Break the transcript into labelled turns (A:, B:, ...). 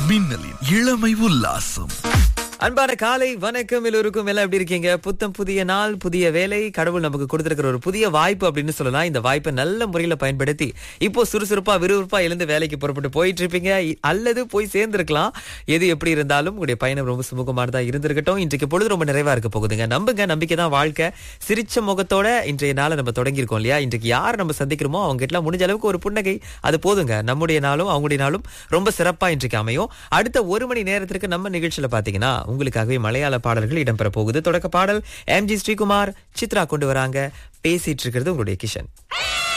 A: மின்னலின் இளமை உல்லாசம்
B: அன்பான காலை வணக்கம் எல்லோருக்கும் எல்லாம் எப்படி இருக்கீங்க புத்தம் புதிய நாள் புதிய வேலை கடவுள் நமக்கு கொடுத்திருக்கிற ஒரு புதிய வாய்ப்பு அப்படின்னு சொல்லலாம் இந்த வாய்ப்பை நல்ல முறையில பயன்படுத்தி இப்போ சுறுசுறுப்பா விறுவிறுப்பா எழுந்து வேலைக்கு புறப்பட்டு போயிட்டு இருப்பீங்க இ- அல்லது போய் சேர்ந்திருக்கலாம் எது எப்படி இருந்தாலும் உங்களுடைய பயணம் ரொம்ப சுமூகமானதா இருந்திருக்கட்டும் இன்றைக்கு பொழுது ரொம்ப நிறைவா இருக்க போகுதுங்க நம்புங்க நம்பிக்கை தான் வாழ்க்கை சிரிச்ச முகத்தோட இன்றைய நாளை நம்ம தொடங்கியிருக்கோம் இல்லையா இன்றைக்கு யார் நம்ம சந்திக்கிறோமோ அவங்க கிட்ட முடிஞ்ச அளவுக்கு ஒரு புன்னகை அது போதுங்க நம்முடைய நாளும் அவங்களுடைய நாளும் ரொம்ப சிறப்பா இன்றைக்கு அமையும் அடுத்த ஒரு மணி நேரத்திற்கு நம்ம நிகழ்ச்சியில பாத்தீங்கன்னா உங்களுக்காகவே மலையாள பாடல்கள் இடம்பெற போகுது தொடக்க பாடல் எம்ஜி ஸ்ரீகுமார் சித்ரா கொண்டு வராங்க பேசிட்டு இருக்கிறது உங்களுடைய கிஷன்